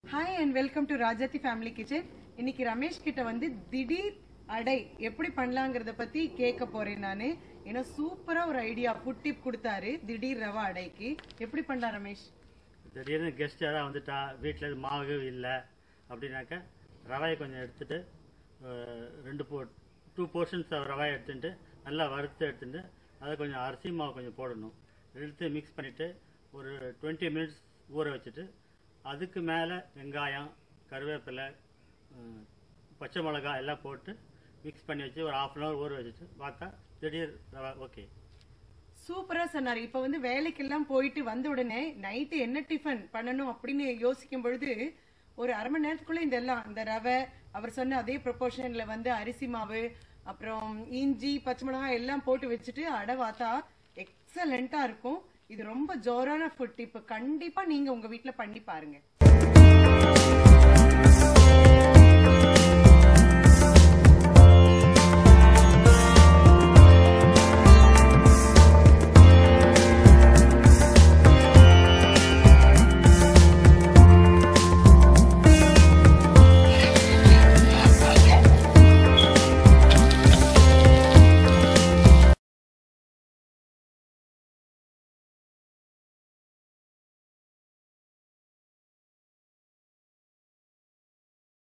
hi and welcome to Rajathi family kitchen இன்னைக்கு ரமேஷ் கிட்ட வந்து திடீர் அடை எப்படி பண்ணலாங்கிறத பத்தி கேட்க போறேன் நானு ஏன்னா சூப்பரா ஒரு ஐடியா ஃபுட் டிப் கொடுத்தாரு திடீர் ரவா அடைக்கு எப்படி பண்ணலாம் ரமேஷ் திடீர்னு கெஸ்ட் யாராவது வந்துட்டா வீட்டில் மாவு இல்லை அப்படின்னாக்கா ரவையை கொஞ்சம் எடுத்துட்டு அஹ், ரெண்டு போ டூ போர்ஷன்ஸ் ரவையை எடுத்துட்டு நல்லா வறுத்து எடுத்துட்டு அதை கொஞ்சம் அரிசி மாவு கொஞ்சம் போடணும் எடுத்து மிக்ஸ் பண்ணிவிட்டு ஒரு டுவெண்ட்டி மினிட்ஸ் ஊற வச்சுட்டு அதுக்கு மேலே வெங்காயம் கருவேப்பிலை அஹ், பச்சை மிளகாய் எல்லாம் போட்டு மிக்ஸ் பண்ணி வச்சு ஒரு ஆஃப் அன் ஹவர் ஊற வச்சுட்டு பார்த்தா திடீர் ரவை ஓகே சூப்பரா சொன்னாரு இப்ப வந்து வேலைக்கெல்லாம் போயிட்டு வந்த உடனே நைட்டு என்ன டிஃபன் பண்ணணும் அப்படின்னு யோசிக்கும் பொழுது ஒரு அரை மணி நேரத்துக்குள்ள இதெல்லாம் இந்த ரவை அவர் சொன்ன அதே ப்ரொபோர்ஷன்ல வந்து அரிசி மாவு அப்புறம் இஞ்சி பச்சை மிளகாய் எல்லாம் போட்டு வச்சுட்டு அடை வாத்தா எக்ஸலண்டா இருக்கும் இது ரொம்ப ஜோரான ஃபுட் இப்போ கண்டிப்பா நீங்க உங்க வீட்ல பண்ணி பாருங்க